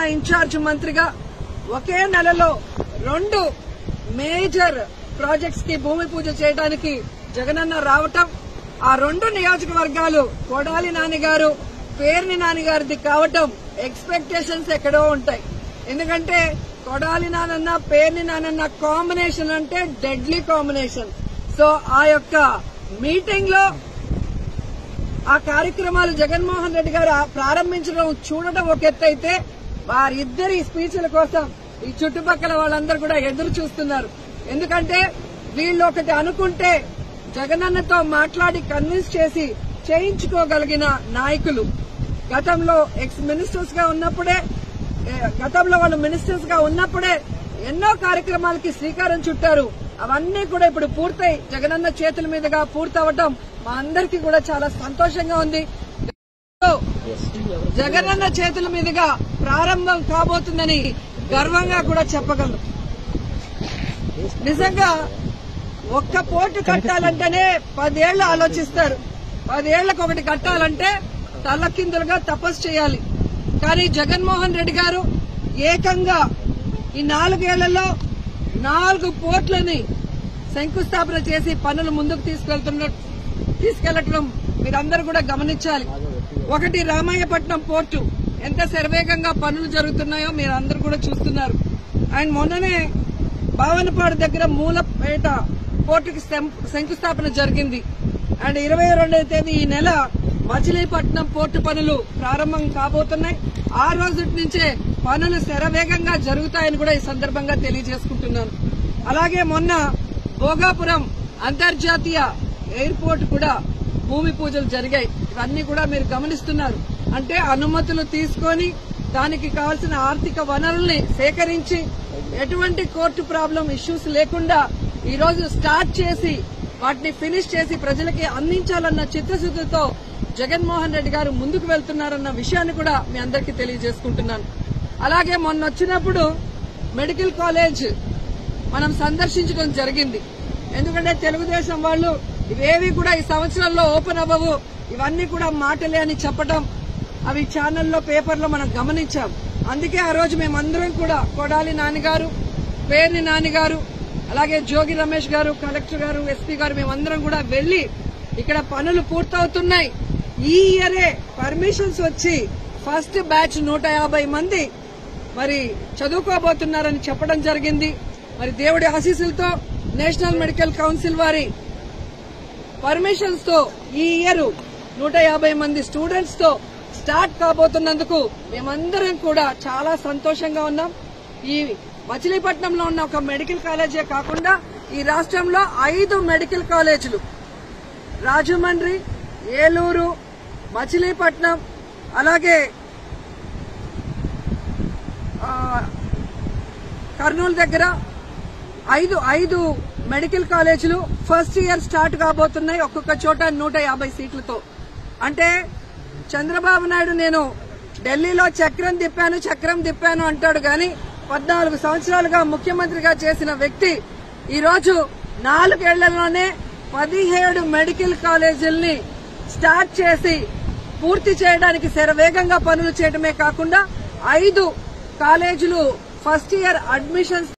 incharge మంత్రిగా ఒకే నెలలో రెండు మేజర్ ప్రాజెక్ట్స్ కి భూమి పూజ చేయడానికి జగనన్న రావటం ఆ రెండు నియోజకవర్గాలు కొడాలి నాని గారు పేర్ని నాని గారిది కావటం ఎక్స్పెక్టేషన్స్ ఎక్కడో ఉంటాయి ఎందుకంటే కొడాలి నానన్న పేర్ని నానన్న కాంబినేషన్ అంటే డెడ్లీ కాంబినేషన్ సో ఆ యొక్క మీటింగ్ లో ఆ కార్యక్రమాలు జగన్మోహన్ రెడ్డి గారు ఆ ప్రారంభించడం చూడడం ఒక ఎత్తు అయితే వారిద్దరి స్పీచ్ల కోసం ఈ చుట్టుపక్కల వాళ్ళందరూ కూడా ఎదురు చూస్తున్నారు ఎందుకంటే వీళ్ళు ఒకటి అనుకుంటే జగనన్నతో మాట్లాడి కన్విన్స్ చేసి చేయించుకోగలిగిన నాయకులు గతంలో ఎక్స్ మినిస్టర్స్ గా ఉన్నప్పుడే ఏ, గతంలో వాళ్ళు మినిస్టర్స్ గా ఉన్నప్పుడే ఎన్నో కార్యక్రమాలకి శ్రీకారం చుట్టారు అవన్నీ కూడా ఇప్పుడు పూర్తయి జగనన్న చేతుల మీదుగా పూర్తవటం మా అందరికీ కూడా చాలా సంతోషంగా ఉంది జగనన్న చేతుల మీదుగా ప్రారంభం కాబోతుందని గర్వంగా కూడా చెప్పగలను నిజంగా ఒక్క పోటు కట్టాలంటేనే పదేళ్లు ఆలోచిస్తారు పదేళ్లకు ఒకటి కట్టాలంటే తలకిందులుగా తపస్సు చేయాలి కానీ జగన్మోహన్ రెడ్డి గారు ఏకంగా ఈ నాలుగేళ్లలో నాలుగు పోర్ట్లని శంకుస్థాపన చేసి పనులు ముందుకు తీసుకెళ్తున్న తీసుకెళ్లటం మీరందరూ కూడా గమనించాలి ఒకటి రామాయపట్నం పోర్టు ఎంత శరవేగంగా పనులు జరుగుతున్నాయో మీరందరూ కూడా చూస్తున్నారు అండ్ మొన్ననే భావనపాడు దగ్గర మూలపేట పోర్టుకి శం- శంకుస్థాపన జరిగింది అండ్ ఇరవై రెండవ తేదీ ఈ నెల మచిలీపట్నం పోర్టు పనులు ప్రారంభం కాబోతున్నాయి ఆ రోజు నుంచే పనులు శరవేగంగా జరుగుతాయని కూడా ఈ సందర్భంగా తెలియజేసుకుంటున్నాను అలాగే మొన్న భోగాపురం అంతర్జాతీయ ఎయిర్పోర్ట్ కూడా భూమి పూజలు జరిగాయి ఇవన్నీ కూడా మీరు గమనిస్తున్నారు అంటే అనుమతులు తీసుకొని దానికి కావాల్సిన ఆర్థిక వనరుల్ని సేకరించి ఎటువంటి కోర్టు ప్రాబ్లం ఇష్యూస్ లేకుండా ఈ రోజు స్టార్ట్ చేసి వాటిని ఫినిష్ చేసి ప్రజలకి అందించాలన్న చిత్తశుద్ధితో జగన్మోహన్ రెడ్డి గారు ముందుకు వెళ్తున్నారన్న విషయాన్ని కూడా మీ అందరికీ తెలియజేసుకుంటున్నాను అలాగే మొన్న వచ్చినప్పుడు మెడికల్ కాలేజ్ మనం సందర్శించడం జరిగింది ఎందుకంటే తెలుగుదేశం వాళ్ళు ఇవేవి కూడా ఈ సంవత్సరంలో ఓపెన్ అవ్వవు ఇవన్నీ కూడా మాటలే అని చెప్పడం అవి ఛానల్లో పేపర్లో మనం గమనించాం అందుకే ఆ రోజు మేమందరం కూడా కొడాలి నాన్నగారు పేర్ని నాన్నగారు అలాగే జోగి రమేష్ గారు కలెక్టర్ గారు ఎస్పీ గారు మేమందరం కూడా వెళ్లి ఇక్కడ పనులు పూర్తవుతున్నాయి ఈ ఇయరే పర్మిషన్స్ వచ్చి ఫస్ట్ బ్యాచ్ నూట యాభై మంది మరి చదువుకోబోతున్నారని చెప్పడం జరిగింది మరి దేవుడి ఆశీస్సులతో నేషనల్ మెడికల్ కౌన్సిల్ వారి పర్మిషన్స్ తో ఈ ఇయర్ నూట యాభై మంది స్టూడెంట్స్ తో స్టార్ట్ కాబోతున్నందుకు మేమందరం కూడా చాలా సంతోషంగా ఉన్నాం ఈ మచిలీపట్నంలో ఉన్న ఒక మెడికల్ కాలేజే కాకుండా ఈ రాష్ట్రంలో ఐదు మెడికల్ కాలేజీలు రాజమండ్రి ఏలూరు మచిలీపట్నం అలాగే ఆ, కర్నూలు దగ్గర ఐదు ఐదు మెడికల్ కాలేజీలు ఫస్ట్ ఇయర్ స్టార్ట్ కాబోతున్నాయి ఒక్కొక్క చోట నూట యాభై సీట్లతో అంటే చంద్రబాబు నాయుడు నేను ఢిల్లీలో చక్రం తిప్పాను చక్రం తిప్పాను అంటాడు గాని పద్నాలుగు సంవత్సరాలుగా ముఖ్యమంత్రిగా చేసిన వ్యక్తి ఈ రోజు నాలుగేళ్లలోనే పదిహేడు మెడికల్ కాలేజీల్ని స్టార్ట్ చేసి పూర్తి చేయడానికి శరవేగంగా పనులు చేయడమే కాకుండా ఐదు కాలేజీలు ఫస్ట్ ఇయర్ అడ్మిషన్స్